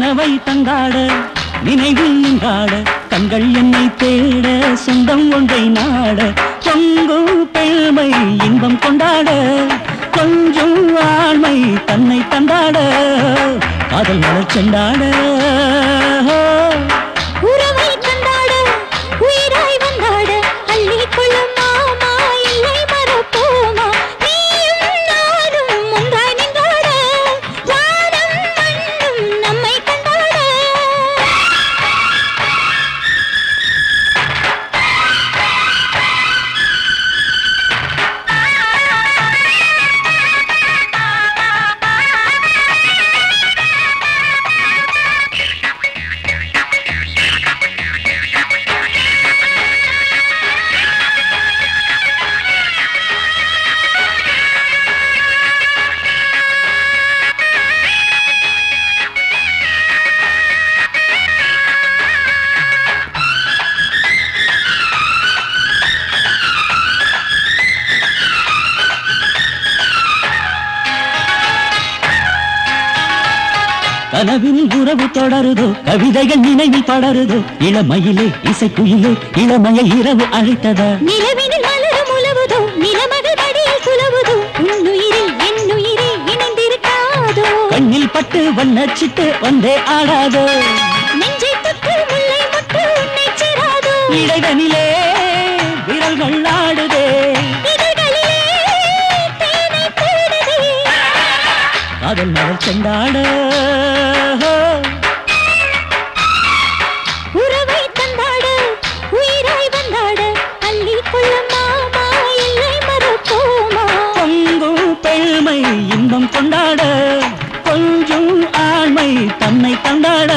கனவை தந்தாட நினைவில் நின்றாட கண்கள் என்னை தேட சொந்தம் ஒன்றை நாட பொங்கும் பெருமை இன்பம் கொண்டாட கொஞ்சம் ஆண்மை தன்னை தந்தாட காதல் மலர் செண்டாட உறவை கண்டாட உயிராய் வந்தாட அள்ளி கொள்ளும் மாமா இல்லை மறப்போமா நீயும் நானும் ஒன்றாய் நின்றாட வானம் மண்ணும் நம்மை கண்டாட கனவில் உறவு தொடருதோ கவிதைகள் நினைவில் படருதோ இளமயிலே இசைக்குயிலே இளமைய இரவு அழைத்ததா நிலவினில் மலரும் உலவுதோ நிலமகள் படியில் குலவுதோ உன்னுயிரில் என்னுயிரே இணைந்திருக்காதோ கண்ணில் பட்டு வண்ணச்சிட்டு வந்தே ஆடாதோ நெஞ்சை தொட்டு முல்லை முட்டு உன்னை சேராதோ இடைதனிலே விரல்கள் ஆடுதே இதழ்களிலே தேனை தேடுதே காதல் மலர் செண்டாட உறவை தந்தாட உயிராய் வந்தாட அள்ளி கொள்ளும் மாமா இல்லை மறப்போமா பொங்கும் பெருமை இன்பம் கொண்டாட கொஞ்சம் ஆண்மை தன்னை தந்தாட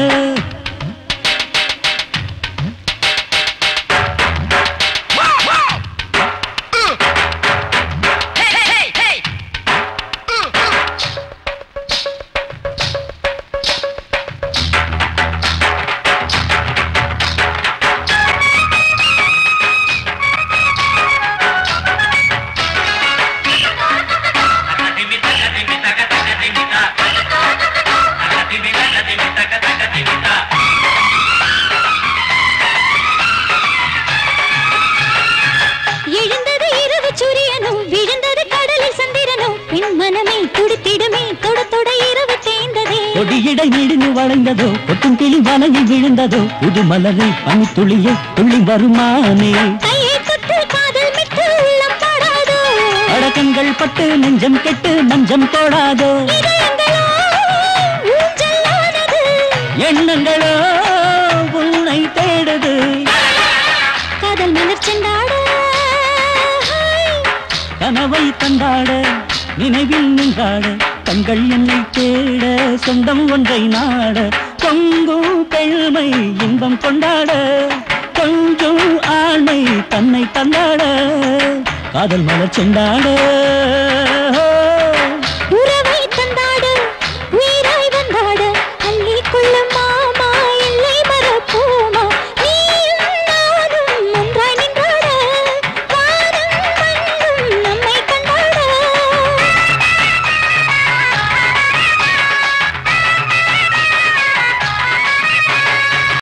எழுந்தது இரவு சூரியனும் விழுந்தது கடலில் சந்திரனும் என் மனமே துடித்திடுமே தொட தொட இரவு தேய்ந்ததே கொடியிடை நீடினு வளைந்ததோ கொட்டும் கிளி வலையில் விழுந்ததோ புது மலரே பனித்துளியே துள்ளி வருமானே கையை தொட்டு காதல் மிட்டு உள்ளம் பாடாதோ அடக்கங்கள் பட்டு நெஞ்சம் கெட்டு மஞ்சம் தோடாதோ இதயங்களோ ஊஞ்சலானது எண்ணங்களோ உன்னை தேடுது காதல் மலர் சென்றாட கனவை தந்தாட நினைவில் நின்றாட கண்கள் என்னை தேட சொந்தம் ஒன்றை நாட பொங்கும் பெருமை இன்பம் கொண்டாட கொஞ்சம் ஆணை தன்னை தந்தாட காதல் மலர் செண்டாட